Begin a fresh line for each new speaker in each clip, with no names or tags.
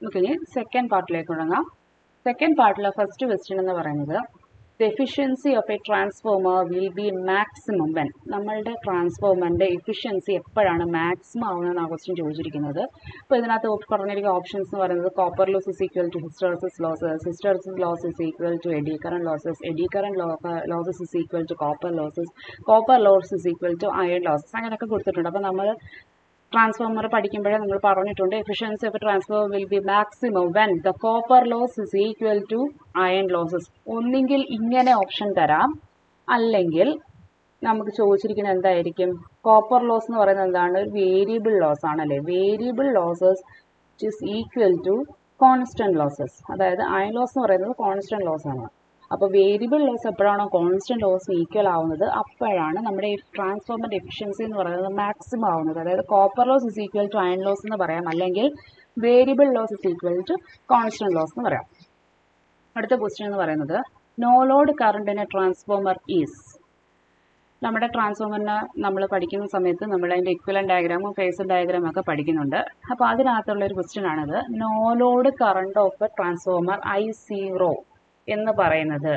നമുക്കിനി സെക്കൻഡ് പാർട്ടിലേക്ക് തുടങ്ങാം second പാർട്ടിലെ first question എന്ന് പറയുന്നത് the efficiency of a transformer will be maximum when നമ്മളുടെ ട്രാൻസ്ഫോമറിൻ്റെ എഫിഷ്യൻസി എപ്പോഴാണ് മാക്സിമം ആവുന്നതെന്നാണ് ക്വസ്റ്റ്യൻ ചോദിച്ചിരിക്കുന്നത് അപ്പോൾ ഇതിനകത്ത് പറഞ്ഞിരിക്കുന്ന ഓപ്ഷൻസ് എന്ന് പറയുന്നത് copper loss is equal to hysteresis losses hysteresis loss is equal to eddy current losses eddy current losses is equal to copper losses copper loss is equal to iron losses അങ്ങനെയൊക്കെ കൊടുത്തിട്ടുണ്ട് അപ്പോൾ നമ്മൾ transformer പഠിക്കുമ്പോഴേ നമ്മൾ പറഞ്ഞിട്ടുണ്ട് efficiency of transformer will be maximum when the copper loss is equal to iron losses ഒന്നുകിൽ ഇങ്ങനെ option തരാം അല്ലെങ്കിൽ നമുക്ക് ചോദിച്ചിരിക്കുന്നത് എന്തായിരിക്കും കോപ്പർ ലോസ് എന്ന് പറയുന്നത് എന്താണ് ഒരു വേരിയബിൾ ലോസ് ആണല്ലേ variable losses is equal to constant losses അതായത് അയൺ ലോസ് എന്ന് പറയുന്നത് കോൺസ്റ്റന്റ് ലോസ് ആണ് അപ്പോൾ വേരിയബിൾ ലോസ് എപ്പോഴാണോ കോൺസ്റ്റന്റ് ലോസ് ഈക്വൽ ആവുന്നത് അപ്പോഴാണ് നമ്മുടെ ഈ ട്രാൻസ്ഫോമറിൻ്റെ എഫിഷ്യൻസി എന്ന് പറയുന്നത് മാക്സിമം ആവുന്നത് അതായത് copper loss is equal to iron loss എന്ന് പറയാം അല്ലെങ്കിൽ variable loss is equal to constant loss എന്ന് പറയാം അടുത്ത ക്വസ്റ്റ്യൻ എന്ന് പറയുന്നത് no load current in a transformer is നമ്മുടെ ട്രാൻസ്ഫോമറിനെ നമ്മൾ പഠിക്കുന്ന സമയത്ത് നമ്മൾ അതിൻ്റെ ഇക്വലൻ ഡയഗ്രാമും ഫേസർ ഡയഗ്രാമും ഒക്കെ പഠിക്കുന്നുണ്ട് അപ്പോൾ അതിനകത്തുള്ള ഒരു ക്വസ്റ്റ്യൻ ആണിത് no load current of a transformer I zero എന്ന് പറയുന്നത്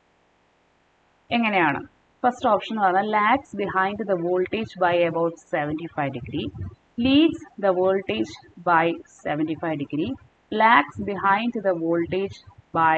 എങ്ങനെയാണ് ഫസ്റ്റ് ഓപ്ഷൻ എന്ന് പറഞ്ഞാൽ lags behind the voltage by about seventy five degree leads the voltage by seventy five degree lags behind the voltage by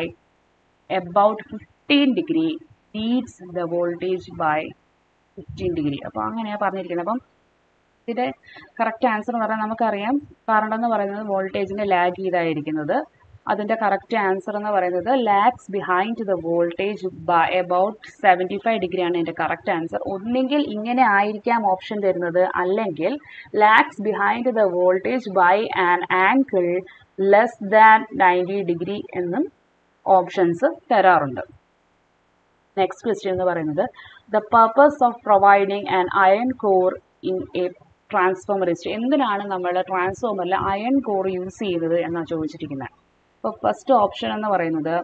about 15 degree leads the voltage by fifteen degree അപ്പോൾ അങ്ങനെയാണ് പറഞ്ഞിരിക്കുന്നത് അപ്പം ഇതിൻ്റെ correct answer എന്ന് പറഞ്ഞാൽ നമുക്കറിയാം current എന്ന് പറയുന്നത് വോൾട്ടേജിനെ ലാഗ് ചെയ്തായിരിക്കുന്നത് അതിൻ്റെ കറക്റ്റ് ആൻസർ എന്ന് പറയുന്നത് lags behind the voltage by about seventy five ഡിഗ്രിയാണ് ഇതിൻ്റെ കറക്റ്റ് ആൻസർ ഒന്നെങ്കിൽ ഇങ്ങനെ ആയിരിക്കാം ഓപ്ഷൻ തരുന്നത് അല്ലെങ്കിൽ lags behind the voltage by an angle less than ninety degree എന്നും ഓപ്ഷൻസ് തരാറുണ്ട് നെക്സ്റ്റ് ക്വസ്റ്റ്യൻ എന്ന് പറയുന്നത് the purpose of providing an iron core in a transformer is എന്തിനാണ് നമ്മൾ ട്രാൻസ്ഫോമറിൽ അയൺ കോർ യൂസ് ചെയ്തത് എന്നാണ് ചോദിച്ചിരിക്കുന്നത് അപ്പോൾ ഫസ്റ്റ് ഓപ്ഷൻ എന്ന് പറയുന്നത്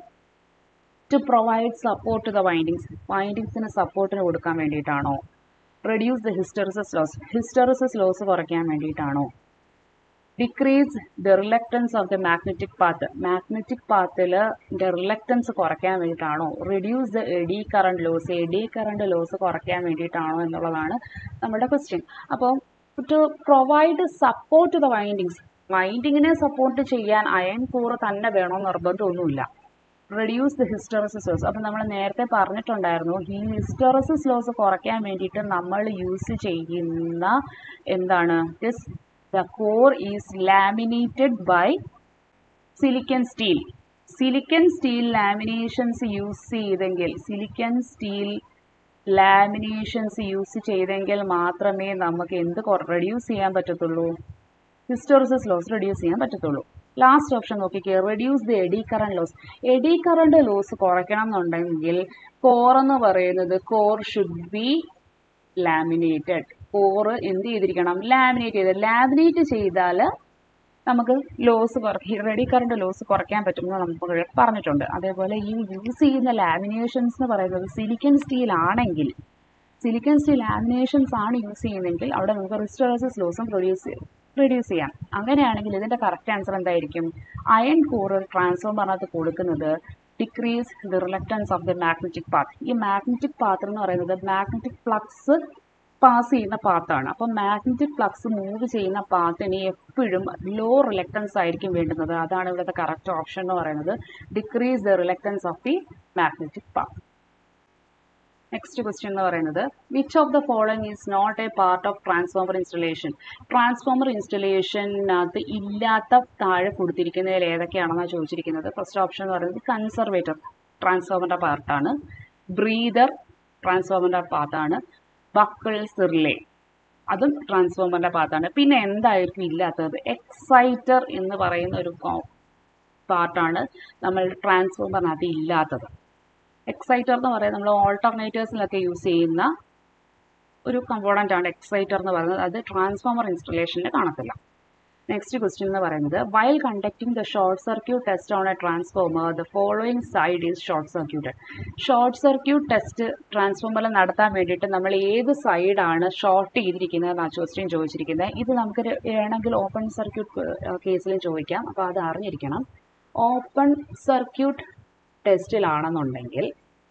to provide support to the windings വൈൻഡിങ്സിന് സപ്പോർട്ടിന് കൊടുക്കാൻ വേണ്ടിയിട്ടാണോ reduce the hysteresis loss hysteresis loss കുറയ്ക്കാൻ വേണ്ടിയിട്ടാണോ decrease the reluctance of the magnetic path magnetic പാത്തിൽ റിലക്റ്റൻസ് കുറയ്ക്കാൻ വേണ്ടിയിട്ടാണോ reduce the eddy current loss eddy current loss കുറയ്ക്കാൻ വേണ്ടിയിട്ടാണോ എന്നുള്ളതാണ് നമ്മുടെ ക്വസ്റ്റ്യൻ അപ്പോൾ to provide support to the windings വൈൻഡിങ്ങിനെ സപ്പോർട്ട് ചെയ്യാൻ അയൺ കോർ തന്നെ വേണമെന്ന് നിർബന്ധമൊന്നുമില്ല റെഡ്യൂസ് ദ ഹിസ്റ്ററസിസ് ലോസ് അപ്പം നമ്മൾ നേരത്തെ പറഞ്ഞിട്ടുണ്ടായിരുന്നു ഈ ഹിസ്റ്ററസിസ് ലോസ് കുറയ്ക്കാൻ വേണ്ടിയിട്ട് നമ്മൾ യൂസ് ചെയ്യുന്ന എന്താണ് this the core is laminated by silicon steel silicon steel laminations use ചെയ്തെങ്കിൽ സിലിക്കൺ സ്റ്റീൽ ലാമിനേഷൻസ് യൂസ് ചെയ്തെങ്കിൽ മാത്രമേ നമുക്ക് എന്ത് റെഡ്യൂസ് ചെയ്യാൻ പറ്റത്തുള്ളൂ ഹിസ്റ്റോറിസസ് ലോസ് റെഡ്യൂസ് ചെയ്യാൻ പറ്റത്തുള്ളൂ ലാസ്റ്റ് ഓപ്ഷൻ നോക്കിക്കേ reduce the eddy current loss eddy current loss കുറയ്ക്കണം എന്നുണ്ടെങ്കിൽ കോർ എന്ന് പറയുന്നത് core should be laminated core എന്ത് ചെയ്തിരിക്കണം ലാമിനേറ്റ് ചെയ്ത് ലാമിനേറ്റ് ചെയ്താൽ നമുക്ക് ലോസ് കുറയ്ക്കും റെഡി കറണ്ട് ലോസ് കുറയ്ക്കാൻ പറ്റുമെന്ന് നമുക്ക് പറഞ്ഞിട്ടുണ്ട് അതേപോലെ ഈ യൂസ് ചെയ്യുന്ന ലാമിനേഷൻസ് എന്ന് പറയുന്നത് സിലിക്കൺ സ്റ്റീൽ ആണെങ്കിൽ സിലിക്കൺ സ്റ്റീൽ ലാമിനേഷൻസ് ആണ് യൂസ് ചെയ്യുന്നതെങ്കിൽ അവിടെ നമുക്ക് റിസ്റ്റോറസസ് ലോസും പ്രൊഡ്യൂസ് റിഡ്യൂസ് ചെയ്യാം അങ്ങനെയാണെങ്കിൽ ഇതിൻ്റെ കറക്റ്റ് ആൻസർ എന്തായിരിക്കും അയൺ കോർ ട്രാൻസ്ഫോമറിനകത്ത് കൊടുക്കുന്നത് decrease the reluctance of the magnetic path ഈ മാഗ്നറ്റിക് പാത്ത് എന്ന് പറയുന്നത് മാഗ്നറ്റിക് ഫ്ലക്സ് പാസ് ചെയ്യുന്ന പാത്താണ് അപ്പം മാഗ്നറ്റിക് ഫ്ലക്സ് മൂവ് ചെയ്യുന്ന പാത്തിന് എപ്പോഴും ലോ റിലക്റ്റൻസ് ആയിരിക്കും വേണ്ടുന്നത് അതാണ് ഇവിടുത്തെ കറക്റ്റ് ഓപ്ഷൻ എന്ന് പറയുന്നത് decrease the reluctance of the magnetic path next question എന്ന് പറയുന്നത് which of the following is not a part of transformer installation transformer ഇൻസ്റ്റലേഷനകത്ത് ഇല്ലാത്ത താഴെ കൊടുത്തിരിക്കുന്നതിൽ ഏതൊക്കെയാണെന്നാണ് ചോദിച്ചിരിക്കുന്നത് ഫസ്റ്റ് ഓപ്ഷൻ എന്ന് പറയുന്നത് കൺസർവേറ്റർ ട്രാൻസ്ഫോമറിൻ്റെ പാർട്ടാണ് ബ്രീതർ ട്രാൻസ്ഫോമറിൻ്റെ പാർട്ടാണ് ബക്കിൾസ് റിലേ അതും ട്രാൻസ്ഫോമറിൻ്റെ പാർട്ടാണ് പിന്നെ എന്തായിരിക്കും ഇല്ലാത്തത് എക്സൈറ്റർ എന്ന് പറയുന്ന ഒരു പാർട്ടാണ് നമ്മൾ ട്രാൻസ്ഫോമറിനകത്ത് ഇല്ലാത്തത് എക്സൈറ്റർ എന്ന് പറയുന്നത് നമ്മൾ ഓൾട്ടർനേറ്റേഴ്സിലൊക്കെ യൂസ് ചെയ്യുന്ന ഒരു കമ്പോണൻ്റ് ആണ് എക്സൈറ്റർ എന്ന് പറയുന്നത് അത് ട്രാൻസ്ഫോമർ ഇൻസ്റ്റലേഷനിൽ കാണത്തില്ല നെക്സ്റ്റ് ക്വസ്റ്റ്യൻ എന്ന് പറയുന്നത് while conducting the short circuit test on a transformer the following side is short circuited short circuit test ട്രാൻസ്ഫോമറിൽ നടത്താൻ വേണ്ടിയിട്ട് നമ്മൾ ഏത് സൈഡാണ് ഷോർട്ട് ചെയ്തിരിക്കുന്നത് എന്നാണ് ക്വസ്റ്റ്യൻ ചോദിച്ചിരിക്കുന്നത് ഇത് നമുക്ക് വേണമെങ്കിൽ ഓപ്പൺ സർക്യൂട്ട് കേസിലും ചോദിക്കാം അപ്പോൾ അത് അറിഞ്ഞിരിക്കണം ഓപ്പൺ സർക്യൂട്ട് ടെസ്റ്റിലാണെന്നുണ്ടെങ്കിൽ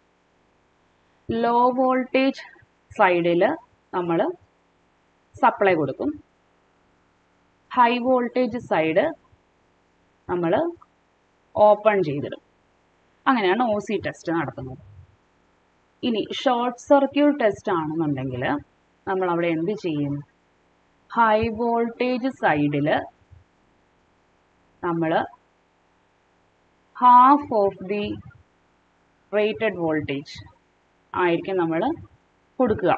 ലോ വോൾട്ടേജ് സൈഡിൽ നമ്മൾ സപ്ലൈ കൊടുക്കും ഹൈ വോൾട്ടേജ് സൈഡ് നമ്മൾ ഓപ്പൺ ചെയ്തിടും അങ്ങനെയാണ് ഒ സി ടെസ്റ്റ് നടത്തുന്നത് ഇനി ഷോർട്ട് സർക്യൂട്ട് ടെസ്റ്റ് ആണെന്നുണ്ടെങ്കിൽ നമ്മൾ അവിടെ എന്ത് ചെയ്യും ഹൈ വോൾട്ടേജ് സൈഡിൽ നമ്മൾ half of the rated voltage ആയിരിക്കും നമ്മൾ കൊടുക്കുക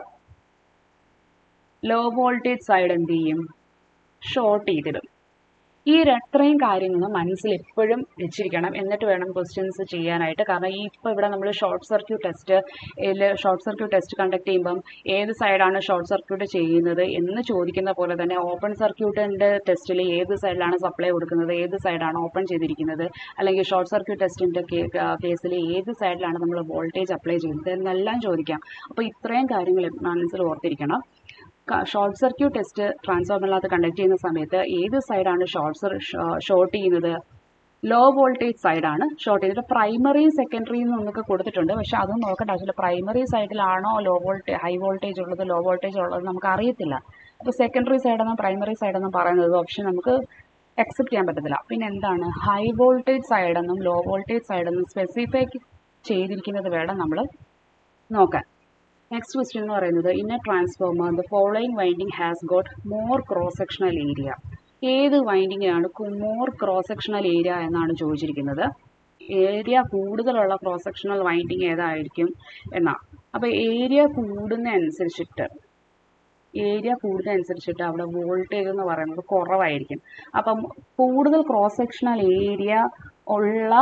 ലോ വോൾട്ടേജ് സൈഡ് എന്ത് ചെയ്യും ഷോർട്ട് ചെയ്തിടും ഈ അത്രയും കാര്യങ്ങൾ മനസ്സിൽ എപ്പോഴും വെച്ചിരിക്കണം എന്നിട്ട് വേണം ക്വസ്റ്റ്യൻസ് ചെയ്യാനായിട്ട് കാരണം ഈ ഇപ്പോൾ ഇവിടെ നമ്മൾ short circuit test short circuit test conduct ചെയ്യുമ്പം ഏത് സൈഡാണ് ഷോർട്ട് സർക്യൂട്ട് ചെയ്യുന്നത് എന്ന് ചോദിക്കുന്ന പോലെ തന്നെ ഓപ്പൺ സർക്യൂട്ടിൻ്റെ ടെസ്റ്റിൽ ഏത് സൈഡിലാണ് സപ്ലൈ കൊടുക്കുന്നത് ഏത് സൈഡാണ് ഓപ്പൺ ചെയ്തിരിക്കുന്നത് അല്ലെങ്കിൽ ഷോർട്ട് സർക്യൂട്ട് ടെസ്റ്റിൻ്റെ കേസിൽ ഏത് സൈഡിലാണ് നമ്മൾ വോൾട്ടേജ് അപ്ലൈ ചെയ്യുന്നത് എന്നെല്ലാം ചോദിക്കാം അപ്പോൾ ഇത്രയും കാര്യങ്ങൾ മനസ്സിൽ ഓർത്തിരിക്കണം ഷോർട്ട് സർക്യൂട്ട് ടെസ്റ്റ് ട്രാൻസ്ഫോമറിനകത്ത് കണ്ടക്ട് ചെയ്യുന്ന സമയത്ത് ഏത് സൈഡാണ് ഷോർട്ട് ഷോർട്ട് ചെയ്യുന്നത് ലോ വോൾട്ടേജ് സൈഡാണ് ഷോർട്ട് ചെയ്തിട്ട് പ്രൈമറി സെക്കൻഡറി എന്നൊക്കെ കൊടുത്തിട്ടുണ്ട് പക്ഷെ അതൊന്നും നോക്കേണ്ട ആവശ്യമില്ല പ്രൈമറി സൈഡിലാണോ ലോ വോൾട്ടേജ് ഹൈ വോൾട്ടേജ് ഉള്ളത് ലോ വോൾട്ടേജ് ഉള്ളത് നമുക്ക് അറിയത്തില്ല അപ്പോൾ സെക്കൻഡറി സൈഡെന്നും പ്രൈമറി സൈഡെന്നും പറയുന്നത് ഓപ്ഷൻ നമുക്ക് അക്സെപ്റ്റ് ചെയ്യാൻ പറ്റത്തില്ല പിന്നെ എന്താണ് ഹൈ വോൾട്ടേജ് സൈഡെന്നും ലോ വോൾട്ടേജ് സൈഡെന്നും സ്പെസിഫൈ ചെയ്തിരിക്കുന്നത് വേണം നമ്മൾ നോക്കാൻ നെക്സ്റ്റ് ക്വസ്റ്റ്യൻ എന്ന് പറയുന്നത് in a transformer the following winding has got more cross sectional area ഏത് വൈൻഡിങ്ങിനാണ് മോർ ക്രോസ് സെക്ഷണൽ ഏരിയ എന്നാണ് ചോദിച്ചിരിക്കുന്നത് ഏരിയ കൂടുതലുള്ള ക്രോസ് സെക്ഷണൽ വൈൻഡിങ് ഏതായിരിക്കും എന്നാ അപ്പോൾ ഏരിയ കൂടുന്ന അനുസരിച്ചിട്ട് ഏരിയ കൂടുന്നതനുസരിച്ചിട്ട് അവിടെ വോൾട്ടേജ് എന്ന് പറയുന്നത് കുറവായിരിക്കും അപ്പം കൂടുതൽ ക്രോസ് സെക്ഷണൽ ഏരിയ ഉള്ള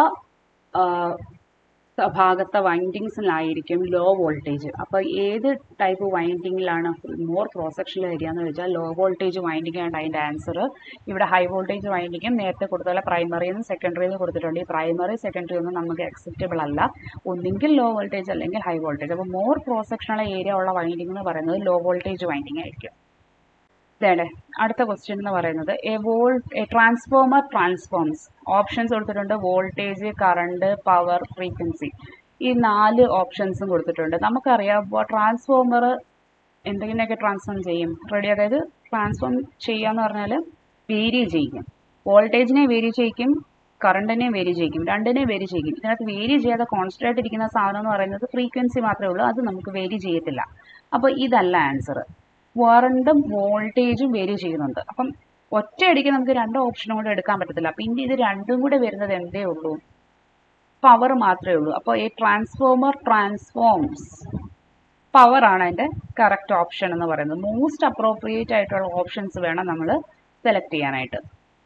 ഭാഗത്തെ വൈൻഡിങ്സിലായിരിക്കും ലോ വോൾട്ടേജ് അപ്പോൾ ഏത് ടൈപ്പ് വൈൻഡിങ്ങിലാണ് മോർ ക്രോസ് സെക്ഷണൽ ഏരിയ എന്ന് വെച്ചാൽ ലോ വോൾട്ടേജ് വൈൻഡിങ് ആണ് അതിൻ്റെ ആൻസർ ഇവിടെ ഹൈ വോൾട്ടേജ് വൈൻഡിങ്ങും നേരത്തെ കൊടുത്ത പോലെ പ്രൈമറിന്ന് സെക്കൻഡറിന്ന് കൊടുത്തിട്ടുണ്ട് ഈ പ്രൈമറി സെക്കൻഡറി ഒന്നും നമുക്ക് അക്സെപ്റ്റബിൾ അല്ല ഒന്നെങ്കിൽ ലോ വോൾട്ടേജ് അല്ലെങ്കിൽ ഹൈ വോൾട്ടേജ് അപ്പോൾ മോർ ക്രോസ് സെക്ഷണൽ ഏരിയ ഉള്ള വൈൻഡിങ് എന്ന് പറയുന്നത് ലോ വോൾട്ടേജ് വൈൻഡിങ് ആയിരിക്കും ഇതേടെ അടുത്ത ക്വസ്റ്റ്യൻ എന്ന് പറയുന്നത് എ വോൾ എ ട്രാൻസ്ഫോമർ ട്രാൻസ്ഫോംസ് ഓപ്ഷൻസ് കൊടുത്തിട്ടുണ്ട് വോൾട്ടേജ് കറണ്ട് പവർ ഫ്രീക്വൻസി ഈ നാല് ഓപ്ഷൻസും കൊടുത്തിട്ടുണ്ട് നമുക്കറിയാം ട്രാൻസ്ഫോമർ എന്തെങ്കിലുമൊക്കെ ട്രാൻസ്ഫോം ചെയ്യും റെഡി അതായത് ട്രാൻസ്ഫോം ചെയ്യുക എന്ന് പറഞ്ഞാൽ വേരി ചെയ്യും വോൾട്ടേജിനെ വേരി ചെയ്യിക്കും കറണ്ടിനെ വേരി ചെയ്യിക്കും രണ്ടിനെ വേരി ചെയ്യിക്കും ഇതിനകത്ത് വേരി ചെയ്യാതെ കോൺസ്റ്റൻ്റ് ആയിട്ട് ഇരിക്കുന്ന സാധനം എന്ന് പറയുന്നത് ഫ്രീക്വൻസി മാത്രമേ ഉള്ളൂ അത് നമുക്ക് വേരി ചെയ്യത്തില്ല അപ്പോൾ ഇതല്ല ആൻസർ കറണ്ടും വോൾട്ടേജും വേരി ചെയ്യുന്നുണ്ട് അപ്പം ഒറ്റയടിക്ക് നമുക്ക് രണ്ട് ഓപ്ഷനും കൂടെ എടുക്കാൻ പറ്റത്തില്ല പിന്നെ ഇത് രണ്ടും കൂടെ വരുന്നത് എന്തേ ഉള്ളൂ പവർ മാത്രമേ ഉള്ളൂ അപ്പോൾ ഈ ട്രാൻസ്ഫോമർ ട്രാൻസ്ഫോംസ് പവർ ആണ് അതിൻ്റെ കറക്റ്റ് ഓപ്ഷൻ എന്ന് പറയുന്നത് മോസ്റ്റ് അപ്രോപ്രിയേറ്റ് ആയിട്ടുള്ള ഓപ്ഷൻസ് വേണം നമ്മൾ സെലക്ട് ചെയ്യാനായിട്ട്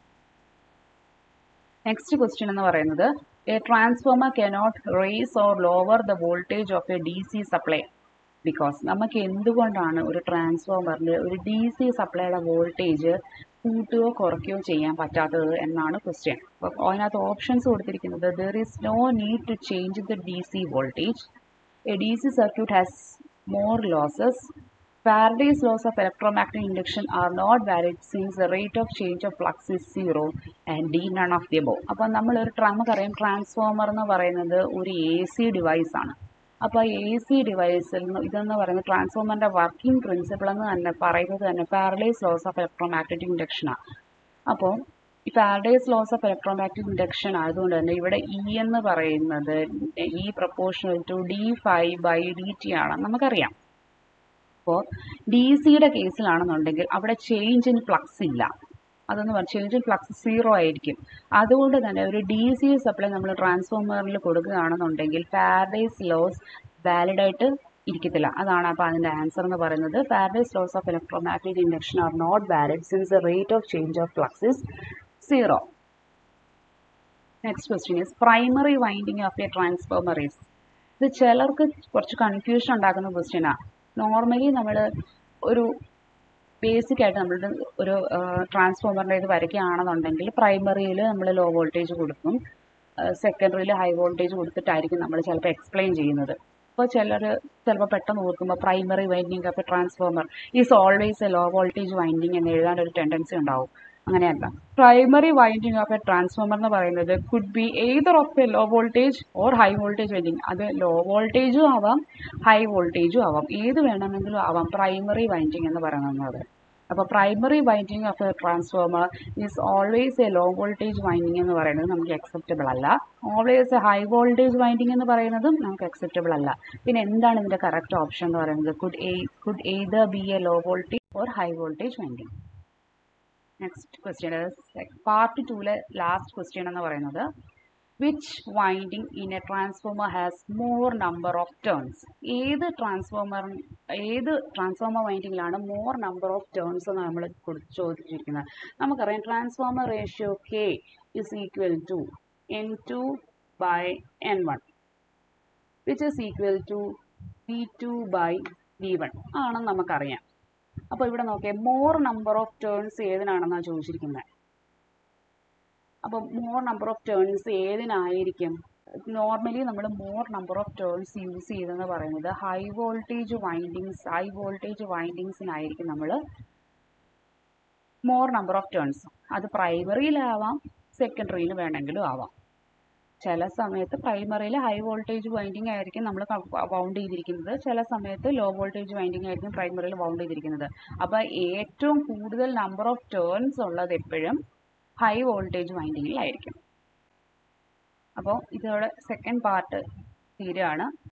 നെക്സ്റ്റ് ക്വസ്റ്റ്യൻ എന്ന് പറയുന്നത് a transformer cannot raise or lower the voltage of a D C supply because നമുക്ക് എന്തുകൊണ്ടാണ് ഒരു ട്രാൻസ്ഫോമറിൽ ഒരു ഡി സി സപ്ലൈയുടെ വോൾട്ടേജ് കൂട്ടുകയോ കുറയ്ക്കുകയോ ചെയ്യാൻ പറ്റാത്തത് എന്നാണ് ക്വസ്റ്റ്യൻ അപ്പോൾ അതിനകത്ത് ഓപ്ഷൻസ് കൊടുത്തിരിക്കുന്നത് there is no need to change the D C voltage a D C circuit has more losses Faraday's laws of electromagnetic induction are not valid since the rate of change of flux is zero and D none of the above. അപ്പോൾ നമ്മളൊരു നമുക്കറിയാം transformer എന്ന് പറയുന്നത് ഒരു A C device ആണ് അപ്പോൾ A C ഡിവൈസിൽ ഇതെന്ന് പറയുന്നത് ട്രാൻസ്ഫോമറിൻ്റെ വർക്കിംഗ് പ്രിൻസിപ്പിൾ എന്ന് തന്നെ പറയുന്നത് തന്നെ പാരഡൈസ് ലോസ് ഓഫ് ഇലക്ട്രോമാഗ്നറ്റിക് ഇൻഡക്ഷനാണ് അപ്പോൾ ഈ Faraday's laws of electromagnetic induction ആയതുകൊണ്ട് തന്നെ ഇവിടെ ഇ എന്ന് പറയുന്നത് E proportional to d phi by d t ആണ് നമുക്കറിയാം അപ്പോൾ ഡി സിയുടെ കേസിലാണെന്നുണ്ടെങ്കിൽ അവിടെ ചേഞ്ച് ഇൻ ഫ്ലക്സ് ഇല്ല അതെന്ന് പറഞ്ഞാൽ ചേഞ്ച് ഇൻ ഫ്ലക്സ് സീറോ ആയിരിക്കും അതുകൊണ്ട് തന്നെ ഒരു ഡി സി സപ്ലൈ നമ്മൾ ട്രാൻസ്ഫോമറിൽ കൊടുക്കുകയാണെന്നുണ്ടെങ്കിൽ പാരഡൈസ് ലോസ് വാലിഡ് ആയിട്ട് ഇരിക്കത്തില്ല അതാണ് അപ്പോൾ അതിൻ്റെ ആൻസർ എന്ന് പറയുന്നത് Faraday's laws of electromagnetic induction are not valid since the rate of change of flux is zero next question is primary winding of a transformer is ഇത് ചിലർക്ക് കുറച്ച് കൺഫ്യൂഷൻ ഉണ്ടാക്കുന്ന ക്വസ്റ്റ്യനാണ് നോർമലി നമ്മൾ ഒരു ബേസിക് ആയിട്ട് നമ്മളുടെ ഒരു ട്രാൻസ്ഫോമറിൻ്റെ ഇത് വരയ്ക്കുകയാണെന്നുണ്ടെങ്കിൽ പ്രൈമറിയിൽ നമ്മൾ ലോ വോൾട്ടേജ് കൊടുക്കും സെക്കൻഡറിയിൽ ഹൈ വോൾട്ടേജ് കൊടുത്തിട്ടായിരിക്കും നമ്മൾ ചിലപ്പോൾ എക്സ്പ്ലെയിൻ ചെയ്യുന്നത് അപ്പോൾ ചിലർ ചിലപ്പോൾ പെട്ടെന്ന് ഓർക്കുമ്പോൾ primary winding of a transformer is always a low voltage winding എന്ന് എഴുതാൻ ഒരു ടെൻഡൻസി ഉണ്ടാവും അങ്ങനെയല്ല primary winding of a transformer എന്ന് പറയുന്നത് could be either of a low voltage or high voltage winding അത് ലോ വോൾട്ടേജും ആവാം ഹൈ വോൾട്ടേജും ആവാം ഏത് വേണമെങ്കിലും ആവാം പ്രൈമറി വൈൻഡിങ് എന്ന് പറയുന്നത് അപ്പോൾ primary winding of a transformer is always a low voltage winding എന്ന് പറയുന്നത് നമുക്ക് അക്സെപ്റ്റബിൾ അല്ല always a high voltage winding എന്ന് പറയുന്നതും നമുക്ക് അക്സെപ്റ്റബിൾ അല്ല പിന്നെ എന്താണ് ഇതിൻ്റെ കറക്റ്റ് ഓപ്ഷൻ എന്ന് പറയുന്നത് could a could either be a low voltage or high voltage winding next question part ടൂലെ ലാസ്റ്റ് ക്വസ്റ്റ്യൻ എന്ന് പറയുന്നത് which winding in a transformer has more number of turns ഏത് ട്രാൻസ്ഫോമർ ഏത് ട്രാൻസ്ഫോമർ വൈൻഡിങ്ങിലാണ് more number of turns എന്ന് നമ്മൾ ചോദിച്ചിരിക്കുന്നത് നമുക്കറിയാം transformer ratio K is equal to N two by N one which is equal to V two by V one ആണെന്ന് നമുക്കറിയാം അപ്പോൾ ഇവിടെ നോക്കിയേ മോർ നമ്പർ ഓഫ് ടേൺസ് ഏതിനാണെന്നാണ് ചോദിച്ചിരിക്കുന്നത് അപ്പോൾ മോർ നമ്പർ ഓഫ് ടേൺസ് ഏതിനായിരിക്കും നോർമലി നമ്മൾ more number of turns use ചെയ്തെന്ന് പറയുന്നത് high voltage windings high voltage വൈൻഡിങ്സിനായിരിക്കും നമ്മൾ മോർ നമ്പർ ഓഫ് ടേൺസ് അത് പ്രൈമറിയിലാവാം സെക്കൻഡറിയിൽ വേണമെങ്കിലും ആവാം ചില സമയത്ത് പ്രൈമറിയിൽ ഹൈ വോൾട്ടേജ് വൈൻഡിങ് ആയിരിക്കും നമ്മൾ വൗണ്ട് ചെയ്തിരിക്കുന്നത് ചില സമയത്ത് ലോ വോൾട്ടേജ് വൈൻഡിങ് ആയിരിക്കും പ്രൈമറിയിൽ വൗണ്ട് ചെയ്തിരിക്കുന്നത് അപ്പോൾ ഏറ്റവും കൂടുതൽ നമ്പർ ഓഫ് ടേൺസ് ഉള്ളത് എപ്പോഴും ഹൈ വോൾട്ടേജ് വൈൻഡിങ്ങിലായിരിക്കും അപ്പോൾ ഇതോടെ സെക്കൻഡ് പാർട്ട് തീരുകയാണ്